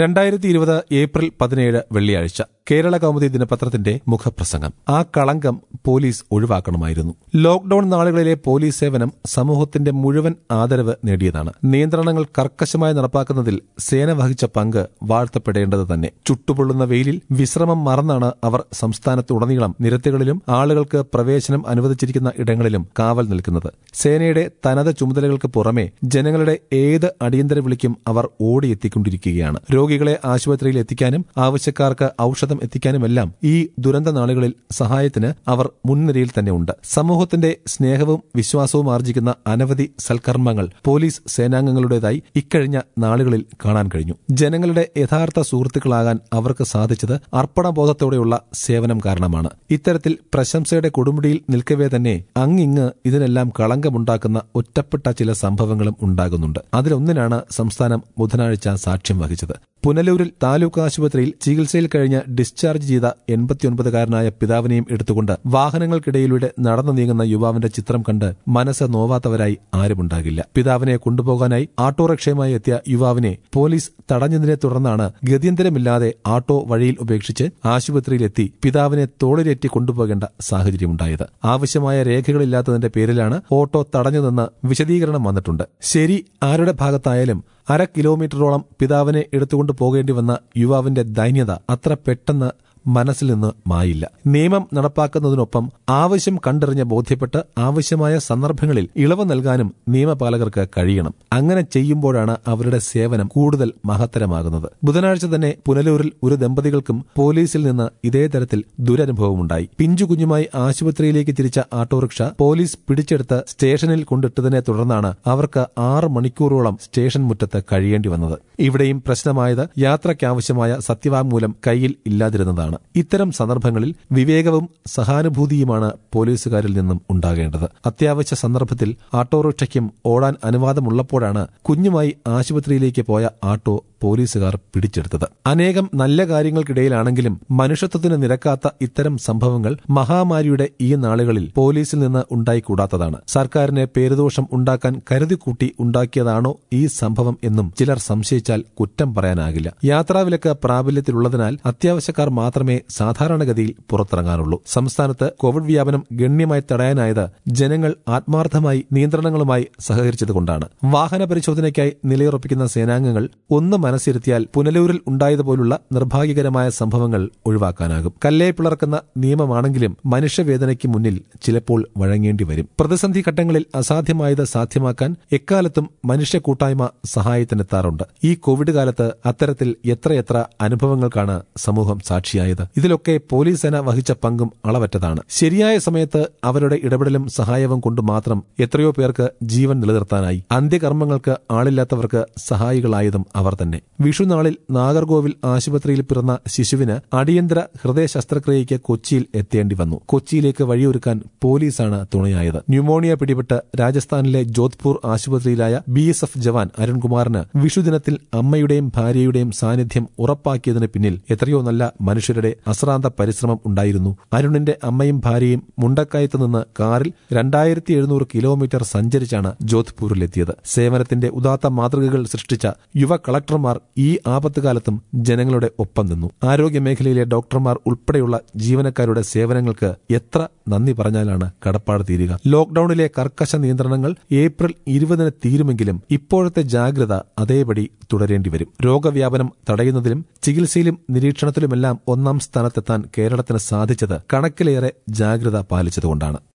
രണ്ടായിരത്തി ഇരുപത് ഏപ്രിൽ പതിനേഴ് വെള്ളിയാഴ്ച കേരള കൗമുദി ദിനപത്രത്തിന്റെ മുഖപ്രസംഗം ആ കളങ്കം പോലീസ് ഒഴിവാക്കണമായിരുന്നു ലോക്ഡൌൺ നാളുകളിലെ പോലീസ് സേവനം സമൂഹത്തിന്റെ മുഴുവൻ ആദരവ് നേടിയതാണ് നിയന്ത്രണങ്ങൾ കർക്കശമായി നടപ്പാക്കുന്നതിൽ സേന വഹിച്ച പങ്ക് വാഴ്ത്തപ്പെടേണ്ടത് തന്നെ ചുട്ടുപൊള്ളുന്ന വെയിലിൽ വിശ്രമം മറന്നാണ് അവർ സംസ്ഥാനത്തുടനീളം നിരത്തുകളിലും ആളുകൾക്ക് പ്രവേശനം അനുവദിച്ചിരിക്കുന്ന ഇടങ്ങളിലും കാവൽ നിൽക്കുന്നത് സേനയുടെ തനത് ചുമതലകൾക്ക് പുറമെ ജനങ്ങളുടെ ഏത് അടിയന്തര വിളിക്കും അവർ ഓടിയെത്തിക്കൊണ്ടിരിക്കുകയാണ് രോഗികളെ ആശുപത്രിയിൽ എത്തിക്കാനും ആവശ്യക്കാർക്ക് ഔഷധം എത്തിക്കാനുമെല്ലാം ഈ ദുരന്ത നാളുകളിൽ സഹായത്തിന് അവർ മുൻനിരയിൽ തന്നെ ഉണ്ട് സമൂഹത്തിന്റെ സ്നേഹവും വിശ്വാസവും ആർജിക്കുന്ന അനവധി സൽക്കർമ്മങ്ങൾ പോലീസ് സേനാംഗങ്ങളുടേതായി ഇക്കഴിഞ്ഞ നാളുകളിൽ കാണാൻ കഴിഞ്ഞു ജനങ്ങളുടെ യഥാർത്ഥ സുഹൃത്തുക്കളാകാൻ അവർക്ക് സാധിച്ചത് അർപ്പണബോധത്തോടെയുള്ള സേവനം കാരണമാണ് ഇത്തരത്തിൽ പ്രശംസയുടെ കൊടുമുടിയിൽ നിൽക്കവേ തന്നെ അങ്ങിങ്ങ് ഇതിനെല്ലാം കളങ്കമുണ്ടാക്കുന്ന ഒറ്റപ്പെട്ട ചില സംഭവങ്ങളും ഉണ്ടാകുന്നുണ്ട് അതിലൊന്നിനാണ് സംസ്ഥാനം ബുധനാഴ്ച സാക്ഷ്യം വഹിച്ചത് പുനലൂരിൽ താലൂക്ക് ആശുപത്രിയിൽ ചികിത്സയിൽ കഴിഞ്ഞ് ഡിസ്ചാർജ് ചെയ്ത എൺപത്തിയൊൻപതുകാരനായ പിതാവിനെയും എടുത്തുകൊണ്ട് വാഹനങ്ങൾക്കിടയിലൂടെ നടന്നു നീങ്ങുന്ന യുവാവിന്റെ ചിത്രം കണ്ട് മനസ്സ് നോവാത്തവരായി ആരുമുണ്ടാകില്ല പിതാവിനെ കൊണ്ടുപോകാനായി ഓട്ടോറിക്ഷയുമായി എത്തിയ യുവാവിനെ പോലീസ് തടഞ്ഞതിനെ തുടർന്നാണ് ഗത്യന്തരമില്ലാതെ ആട്ടോ വഴിയിൽ ഉപേക്ഷിച്ച് ആശുപത്രിയിലെത്തി പിതാവിനെ തോളിലേറ്റി കൊണ്ടുപോകേണ്ട സാഹചര്യമുണ്ടായത് ആവശ്യമായ രേഖകളില്ലാത്തതിന്റെ പേരിലാണ് ഓട്ടോ തടഞ്ഞതെന്ന് വിശദീകരണം വന്നിട്ടുണ്ട് ശരി ആരുടെ ഭാഗത്തായാലും അര കിലോമീറ്ററോളം പിതാവിനെ എടുത്തുകൊണ്ട് പോകേണ്ടി വന്ന യുവാവിന്റെ ദൈന്യത അത്ര പെട്ടെന്ന് മനസ്സിൽ നിന്ന് മായില്ല നിയമം നടപ്പാക്കുന്നതിനൊപ്പം ആവശ്യം കണ്ടറിഞ്ഞ് ബോധ്യപ്പെട്ട് ആവശ്യമായ സന്ദർഭങ്ങളിൽ ഇളവ് നൽകാനും നിയമപാലകർക്ക് കഴിയണം അങ്ങനെ ചെയ്യുമ്പോഴാണ് അവരുടെ സേവനം കൂടുതൽ മഹത്തരമാകുന്നത് ബുധനാഴ്ച തന്നെ പുനലൂരിൽ ഒരു ദമ്പതികൾക്കും പോലീസിൽ നിന്ന് ഇതേ തരത്തിൽ ദുരനുഭവമുണ്ടായി പിഞ്ചു കുഞ്ഞുമായി ആശുപത്രിയിലേക്ക് തിരിച്ച ഓട്ടോറിക്ഷ പോലീസ് പിടിച്ചെടുത്ത് സ്റ്റേഷനിൽ കൊണ്ടിട്ടതിനെ തുടർന്നാണ് അവർക്ക് ആറ് മണിക്കൂറോളം സ്റ്റേഷൻ മുറ്റത്ത് കഴിയേണ്ടി വന്നത് ഇവിടെയും പ്രശ്നമായത് യാത്രയ്ക്കാവശ്യമായ സത്യവാങ്മൂലം കയ്യിൽ ഇല്ലാതിരുന്നതാണ് ഇത്തരം സന്ദർഭങ്ങളിൽ വിവേകവും സഹാനുഭൂതിയുമാണ് പോലീസുകാരിൽ നിന്നും ഉണ്ടാകേണ്ടത് അത്യാവശ്യ സന്ദർഭത്തിൽ ഓട്ടോറിക്ഷയ്ക്കും ഓടാൻ അനുവാദമുള്ളപ്പോഴാണ് കുഞ്ഞുമായി ആശുപത്രിയിലേക്ക് പോയ ആട്ടോ പോലീസുകാർ പിടിച്ചെടുത്തത് അനേകം നല്ല കാര്യങ്ങൾക്കിടയിലാണെങ്കിലും മനുഷ്യത്വത്തിന് നിരക്കാത്ത ഇത്തരം സംഭവങ്ങൾ മഹാമാരിയുടെ ഈ നാളുകളിൽ പോലീസിൽ നിന്ന് ഉണ്ടായിക്കൂടാത്തതാണ് സർക്കാരിന് പേരുദോഷം ഉണ്ടാക്കാൻ കരുതിക്കൂട്ടി ഉണ്ടാക്കിയതാണോ ഈ സംഭവം എന്നും ചിലർ സംശയിച്ചാൽ കുറ്റം പറയാനാകില്ല യാത്രാവിലക്ക് പ്രാബല്യത്തിലുള്ളതിനാൽ അത്യാവശ്യക്കാർ മാത്രമേ സാധാരണഗതിയിൽ പുറത്തിറങ്ങാനുള്ളൂ സംസ്ഥാനത്ത് കോവിഡ് വ്യാപനം ഗണ്യമായി തടയാനായത് ജനങ്ങൾ ആത്മാർത്ഥമായി നിയന്ത്രണങ്ങളുമായി സഹകരിച്ചതുകൊണ്ടാണ് വാഹന പരിശോധനയ്ക്കായി നിലയുറപ്പിക്കുന്ന സേനാംഗങ്ങൾ ഒന്ന് മനസ്സിരുത്തിയാൽ പുനലൂരിൽ ഉണ്ടായതുപോലുള്ള നിർഭാഗ്യകരമായ സംഭവങ്ങൾ ഒഴിവാക്കാനാകും കല്ലേ പിളർക്കുന്ന നിയമമാണെങ്കിലും മനുഷ്യവേദനയ്ക്ക് മുന്നിൽ ചിലപ്പോൾ വഴങ്ങേണ്ടി വരും പ്രതിസന്ധി ഘട്ടങ്ങളിൽ അസാധ്യമായത് സാധ്യമാക്കാൻ എക്കാലത്തും മനുഷ്യ കൂട്ടായ്മ സഹായത്തിനെത്താറുണ്ട് ഈ കോവിഡ് കാലത്ത് അത്തരത്തിൽ എത്രയെത്ര അനുഭവങ്ങൾക്കാണ് സമൂഹം സാക്ഷിയായത് ഇതിലൊക്കെ പോലീസ് സേന വഹിച്ച പങ്കും അളവറ്റതാണ് ശരിയായ സമയത്ത് അവരുടെ ഇടപെടലും സഹായവും കൊണ്ട് മാത്രം എത്രയോ പേർക്ക് ജീവൻ നിലനിർത്താനായി അന്ത്യകർമ്മങ്ങൾക്ക് ആളില്ലാത്തവർക്ക് സഹായികളായതും അവർ തന്നെ വിഷുനാളിൽ നാഗർകോവിൽ ആശുപത്രിയിൽ പിറന്ന ശിശുവിന് അടിയന്തര ഹൃദയ ശസ്ത്രക്രിയയ്ക്ക് കൊച്ചിയിൽ എത്തേണ്ടി വന്നു കൊച്ചിയിലേക്ക് വഴിയൊരുക്കാൻ പോലീസാണ് തുണയായത് ന്യൂമോണിയ പിടിപെട്ട് രാജസ്ഥാനിലെ ജോധ്പൂർ ആശുപത്രിയിലായ ബി എസ് എഫ് ജവാൻ അരുൺകുമാറിന് വിഷുദിനത്തിൽ അമ്മയുടെയും ഭാര്യയുടെയും സാന്നിധ്യം ഉറപ്പാക്കിയതിന് പിന്നിൽ എത്രയോ നല്ല മനുഷ്യരുടെ അശ്രാന്ത പരിശ്രമം ഉണ്ടായിരുന്നു അരുണിന്റെ അമ്മയും ഭാര്യയും മുണ്ടക്കയത്ത് നിന്ന് കാറിൽ രണ്ടായിരത്തി എഴുന്നൂറ് കിലോമീറ്റർ സഞ്ചരിച്ചാണ് ജോധ്പൂരിലെത്തിയത് സേവനത്തിന്റെ ഉദാത്ത മാതൃകകൾ സൃഷ്ടിച്ച യുവ കളക്ടർമാർ ഈ ആപത്തുകാലത്തും ജനങ്ങളുടെ ഒപ്പം നിന്നു ആരോഗ്യമേഖലയിലെ ഡോക്ടർമാർ ഉൾപ്പെടെയുള്ള ജീവനക്കാരുടെ സേവനങ്ങൾക്ക് എത്ര നന്ദി പറഞ്ഞാലാണ് കടപ്പാട് തീരുക ലോക്ഡൌണിലെ കർക്കശ നിയന്ത്രണങ്ങൾ ഏപ്രിൽ ഇരുപതിന് തീരുമെങ്കിലും ഇപ്പോഴത്തെ ജാഗ്രത അതേപടി തുടരേണ്ടി വരും രോഗവ്യാപനം തടയുന്നതിലും ചികിത്സയിലും നിരീക്ഷണത്തിലുമെല്ലാം ഒന്നാം സ്ഥാനത്തെത്താൻ കേരളത്തിന് സാധിച്ചത് കണക്കിലേറെ ജാഗ്രത പാലിച്ചതുകൊണ്ടാണ്